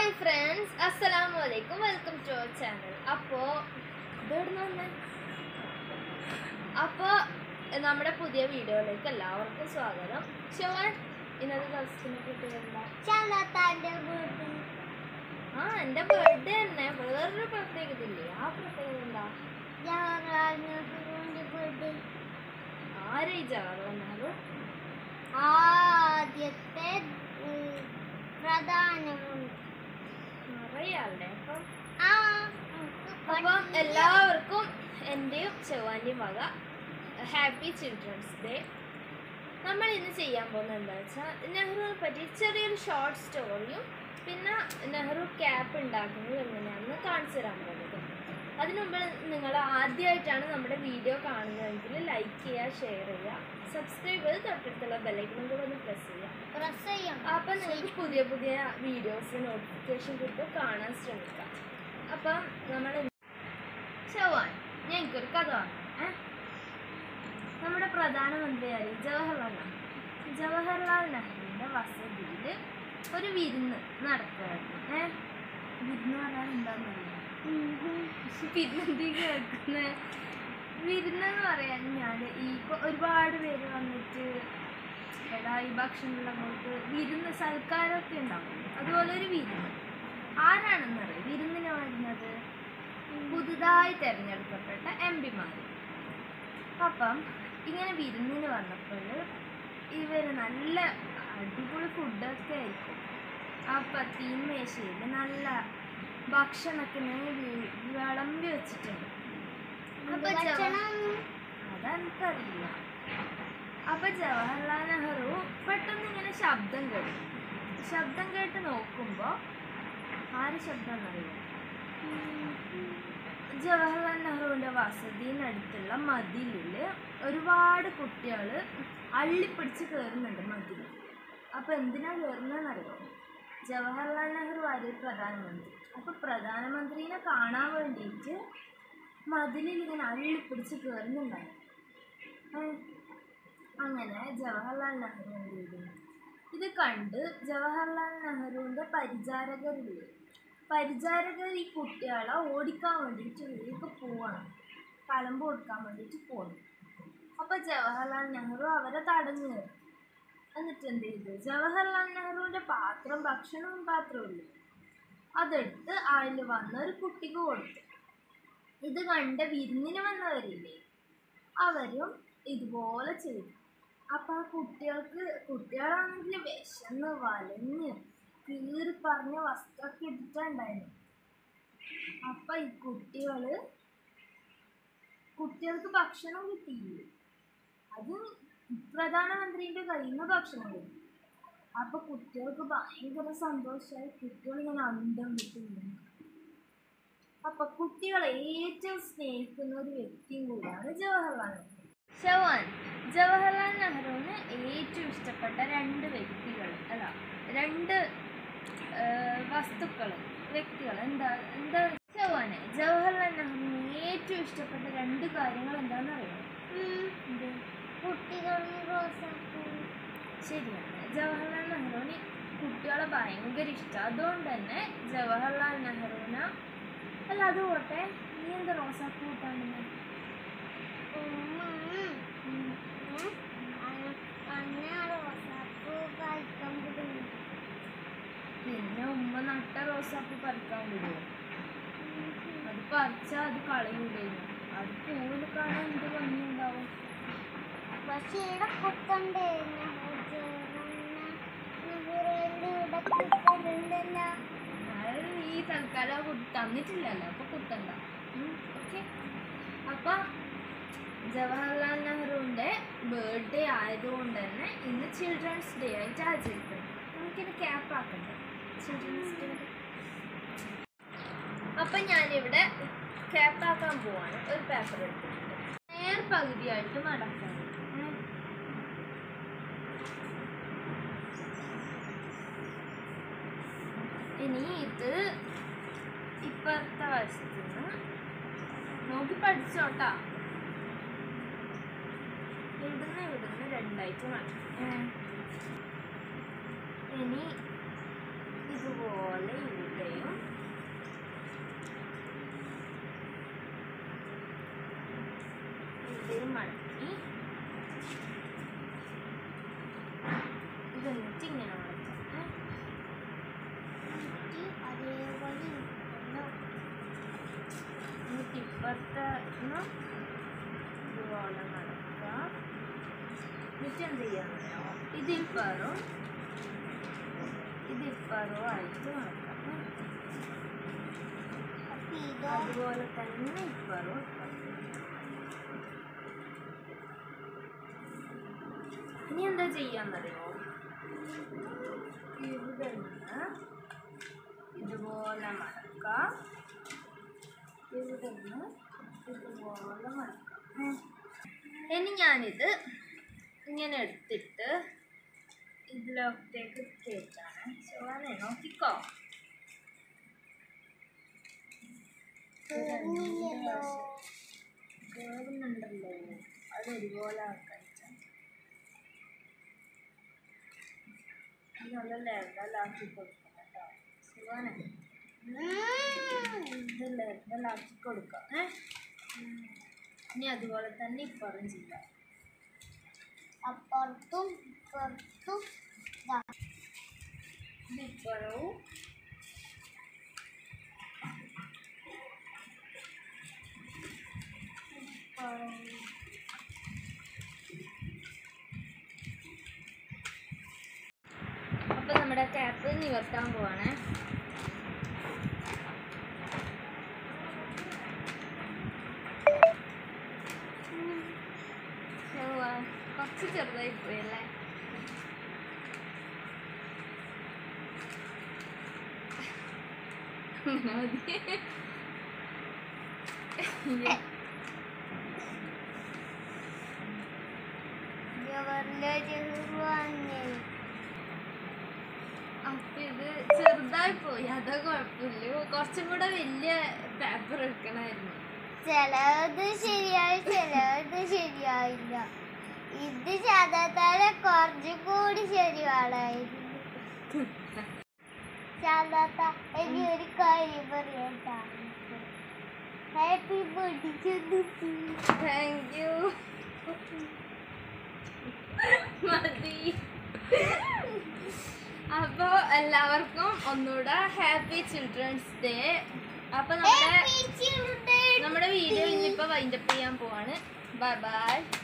Hi friends അസ്സലാമു അലൈക്കും welcome to our channel അപ്പോൾ ഇതെവിടുന്ന് വന്നേ അപ്പോൾ നമ്മുടെ പുതിയ വീഡിയോയിലേക്ക് എല്ലാവർക്കും സ്വാഗതം ശിവൻ ഇന്നത്തെ ദിവസത്തിനെ പറ്റി എന്താ ചാത്താന്റെ വീട്ടിൽ ആ എൻ്റെ ബർത്ത്ഡേ തന്നെ വേറൊരു പ്രത്യേകത ഇല്ലേ ആ പ്രത്യേകത എന്താ ജവഹർലാൽ നെഹ്റുവിന്റെ വീട്ടിൽ ആരെ ജവഹർലാൽ നെഹ്റു ആദ്യത്തെ ഉം, പ്രധാനമന്ത്രി നിറയാളുടെ അപ്പം ആ അപ്പം എല്ലാവർക്കും എൻ്റെയും ചെവ്വാൻ്റെയും വക ഹാപ്പി ചിൽഡ്രൻസ് ഡേ നമ്മൾ ഇന്ന് ചെയ്യാൻ പോകുന്നത് എന്താ വെച്ചാൽ നെഹ്റുവിനെ പറ്റി ചെറിയൊരു ഷോർട്ട് സ്റ്റോറിയും പിന്നെ നെഹ്റു ക്യാപ്പ് ഉണ്ടാക്കുന്നത് എങ്ങനെയാണെന്ന് കാണിച്ചു തരാൻ പോകുന്നത് അതിനു മുമ്പ് നിങ്ങൾ ആദ്യമായിട്ടാണ് നമ്മുടെ വീഡിയോ കാണുന്നതെങ്കിൽ ലൈക്ക് ചെയ്യുക ഷെയർ ചെയ്യുക സബ്സ്ക്രൈബ് ചെയ്ത് തൊട്ടടുത്തുള്ള ബെല്ലൈക്കനും കൂടെ ഒന്ന് പ്രസ് ചെയ്യുക പ്രസ് ചെയ്യണം അപ്പം നിങ്ങൾക്ക് പുതിയ പുതിയ വീഡിയോസ് നോട്ടിഫിക്കേഷൻ കിട്ടും കാണാൻ ശ്രമിക്കാം അപ്പം നമ്മൾ ചൊവ്വാൻ ഞാൻ എനിക്കൊരു കഥ പറഞ്ഞു ഏ നമ്മുടെ പ്രധാനമന്ത്രിയായി ജവഹർലാൽ നെഹ്റു ജവഹർലാൽ നെഹ്റുവിൻ്റെ വസതിയിൽ ഒരു വിരുന്ന് നടക്കുമായിരുന്നു ഏ വിരുന്ന് പറഞ്ഞാൽ എന്താണെന്നറിയാം പിന്നെന്തി കേൾക്കുന്ന വിരുന്നെന്ന് പറയാൻ ഞാൻ ഈ ഇപ്പൊ ഒരുപാട് പേര് വന്നിട്ട് എടാ ഈ ഭക്ഷണമെല്ലാം കൊടുത്ത് വിരുന്ന് സൽക്കാരമൊക്കെ ഉണ്ടാവും അതുപോലെ ഒരു വിരുന്ന് ആരാണെന്നറിയാം വിരുന്നിന് വരുന്നത് പുതുതായി തിരഞ്ഞെടുക്കപ്പെട്ട എം പിമാർ അപ്പം ഇങ്ങനെ വിരുന്നിന് വന്നപ്പോൾ ഇവർ നല്ല അടിപൊളി ഫുഡൊക്കെ ആയിരിക്കും അപ്പം തീന്മേശയിൽ നല്ല ഭക്ഷണമൊക്കെ ഇങ്ങനെ വി- വിളമ്പി വെച്ചിട്ടുണ്ട് അപ്പൊ ജവ- ഭക്ഷണം അതെനിക്കറിയില്ല അപ്പൊ ജവഹർലാൽ നെഹ്റു പെട്ടെന്ന് ഇങ്ങനെ ശബ്ദം കേട്ടു ശബ്ദം കേട്ട് നോക്കുമ്പോ ആര് ശബ്ദം എന്നറിയോ ജവഹർലാൽ നെഹ്റുവിന്റെ വസതിനടുത്തുള്ള മതിലിൽ ഒരുപാട് കുട്ടികൾ അള്ളിപ്പിടിച്ച് കയറുന്നുണ്ട് മതിൽ അപ്പൊ എന്തിനാ കയറുന്നതെന്നറിയോ ജവഹർലാൽ നെഹ്റു ആര് പ്രധാനമന്ത്രി അപ്പൊ പ്രധാനമന്ത്രിനെ കാണാൻ വേണ്ടിയിട്ട് മതിലിൽ ഇങ്ങനെ അള്ളിപ്പിടിച്ച് കയറുന്നുണ്ടായിരുന്നു ഏ, അങ്ങനെ ജവഹർലാൽ നെഹ്റു എന്ത് ചെയ്തു ഇത് കണ്ട് ജവഹർലാൽ നെഹ്റുവിൻ്റെ പരിചാരകരില്ലേ പരിചാരകർ ഈ കുട്ടികളെ ഓടിക്കാൻ വേണ്ടിയിട്ട് വീട്ടിൽ പോവാണ് കലമ്പ് കൊടുക്കാൻ വേണ്ടിയിട്ട് പോകുന്നു അപ്പോൾ ജവഹർലാൽ നെഹ്റു അവരെ തടഞ്ഞു നിർത്തി എന്നിട്ട് എന്ത് ചെയ്തു ജവഹർലാൽ നെഹ്റുവിൻ്റെ പാത്രം ഭക്ഷണവും പാത്രവും ഇല്ലേ അതെടുത്ത് അതിൽ വന്ന ഒരു കുട്ടിക്ക് കൊടുത്തു ഇത് കണ്ട വിരുന്നിന് വന്നവരില്ലേ അവരും ഇതുപോലെ ചെയ്തു അപ്പൊ ആ കുട്ടികൾക്ക് കുട്ടികളാണെങ്കിൽ വിശന്ന് വലഞ്ഞ് കീറി പറഞ്ഞ വസ്ത്രമൊക്കെ ഇട്ടിട്ടുണ്ടായിരുന്നു അപ്പൊ ഈ കുട്ടികള് കുട്ടികൾക്ക് ഭക്ഷണം കിട്ടിയില്ല അത് പ്രധാനമന്ത്രിന്റെ കയ്യിൽ നിന്ന് ഭക്ഷണം കിട്ടി അപ്പൊ കുട്ടികൾക്ക് ഭയങ്കര സന്തോഷമായി കുട്ടികൾ ഇങ്ങനെ അന്തം വിട്ടു നിന്നു അപ്പൊ കുട്ടികളെ ഏറ്റവും സ്നേഹിക്കുന്ന ഒരു വ്യക്തിയും കൂടിയാണ് ജവഹർലാൽ നെഹ്റു ഷവാൻ ജവഹർലാൽ നെഹ്റുവിന് ഏറ്റവും ഇഷ്ടപ്പെട്ട രണ്ട് വ്യക്തികൾ അല്ല രണ്ട് വസ്തുക്കൾ വ്യക്തികൾ എന്താ എന്താ ഷവാന് ജവഹർലാൽ നെഹ്റുവിന് ഏറ്റവും ഇഷ്ടപ്പെട്ട രണ്ട് കാര്യങ്ങൾ എന്താണെന്ന് അറിയാം ഉം, എന്ത് കുട്ടികളും റോസാപ്പൂവും ശരിയാണ് ജവഹർലാൽ നെഹ്റുവിന് കുട്ടികളെ ഭയങ്കര ഇഷ്ടം അതുകൊണ്ട് തന്നെ ജവഹർലാൽ നെഹ്റുവിന് അല്ല അത് പോട്ടെ നീ എന്താ റോസാപ്പൂ കൂട്ടാണ്ട് ഉമ്മ ഉം, അന- അന്ന റോസാപ്പൂ കഴിക്കാൻ വിടുന്നു പിന്നെ ഉമ്മ നട്ട റോസാപ്പൂ പറിക്കാൻ വിടുമോ അത് പറിച്ചാൽ അത് കളയൂലേ അത് പൂവിൽ കാണാൻ എന്ത് ഭംഗിയുണ്ടാവും പക്ഷെ ഇവിടെ കുത്തണ്ടേ നെഹ്റുവിന്റെ ഇവിടെ കുത്തലുണ്ടല്ലോ അത് ഈ തൽക്കാലം കുത്തി തന്നിട്ടില്ലല്ലോ അപ്പൊ കുത്തണ്ട ഓക്കെ അപ്പൊ ജവഹർലാൽ നെഹ്റുവിന്റെ ബർത്ത്ഡേ ആയതുകൊണ്ട് തന്നെ ഇന്ന് ചിൽഡ്രൻസ് ഡേ ആയിട്ട് ആചരിക്കുന്നു നമുക്കിത് ക്യാപ്പ് ആക്കണ്ടേ ചിൽഡ്രൻസ് ഡേ അപ്പൊ ഞാനിവിടെ ക്യാപ്പ് ആക്കാൻ പോവാണ് ഒരു പേപ്പർ എടുത്തിട്ടുണ്ട് നേർ പകുതിയായിട്ട് മടക്കണം ഉം. ഇനി ഇത് ഇപ്പത്തെ വശത്തുനിന്ന് നോക്കി പഠിച്ചോട്ടാ ഇവിടുന്ന് ഇവിടുന്ന് രണ്ടായിട്ട് മാറ്റും ഇനി ഇതുപോലെ ഇവിടെ ഇപ്പുറത്തെ ഒന്ന് ഇതുപോലെ മടക്കുക എന്നിട്ട് എന്ത് ചെയ്യാന്നറിയോ ഇതിപ്പറും ഇതിപ്പറും ആയിട്ട് മടക്കാം അപ്പൊ ഇതോ അതുപോലെ തന്നെ ഇപ്പറും ഇനി എന്താ ചെയ്യാന്നറിയോ ഇവിടെ നിന്ന് ഇതുപോലെ മടക്കാം ഇവിടെ നിന്ന് ഇതുപോലെ മടക്കാം ഉം. ഇനി ഞാനിത് ഇങ്ങനെ എടുത്തിട്ട് ഇതിലോട്ടേക്ക് കയറ്റാണ് ചോനെ നോക്കിക്കോ തീർന്നില്ലല്ലോ കേറുന്നുണ്ടല്ലോ അത് ഒരുപോലെ കഴിച്ചാൽ നല്ല ലെവലാക്കി കൊടുക്കണം കേട്ടോ ശിവനെ ഇത് ലെവലാക്കി കൊടുക്കാം ഏ ഇനി അതുപോലെ തന്നെ ഇപ്പറും ചെയ്യാം അപ്പുറത്തും ഇപ്പുറത്തും ദാ. ഇത് ഇപ്പറവും ഇപ്പുറവും. അപ്പൊ നമ്മുടെ ക്യാപ്പ് നിവർത്താൻ പോവാണേ ഉവ്വ, കുറച്ച് ചെറുതായി പോയി അല്ലേ മതി. ജവഹർലാൽ നെഹ്റു വന്നേ. അപ്പൊ ഇത് ചെറുതായി പോയി അതാ കുഴപ്പമില്ല കുറച്ചും കൂടെ വലിയ പേപ്പർ എടുക്കണമായിരുന്നു ചിലത് ശരിയായി ചിലത് ശരിയായില്ല ഇത് ചതത്താലെ കുറച്ചും കൂടി ശരിയാളായിരുന്നു ചതത്ത ഇനി ഒരു കാര്യം പറയട്ടാ ഹാപ്പി ബർത്ത്ഡേ താങ്ക് യു മതി അപ്പോ എല്ലാവർക്കും ഒന്നുകൂടെ ഹാപ്പി ചിൽഡ്രൻസ് ഡേ അപ്പൊ നമ്മുടെ ഹാപ്പി ചിൽഡ്രൻ നമ്മുടെ വീഡിയോ ഇനിയിപ്പോ വൈൻഡപ്പ് ചെയ്യാൻ പോവാണ് ബൈ ബൈ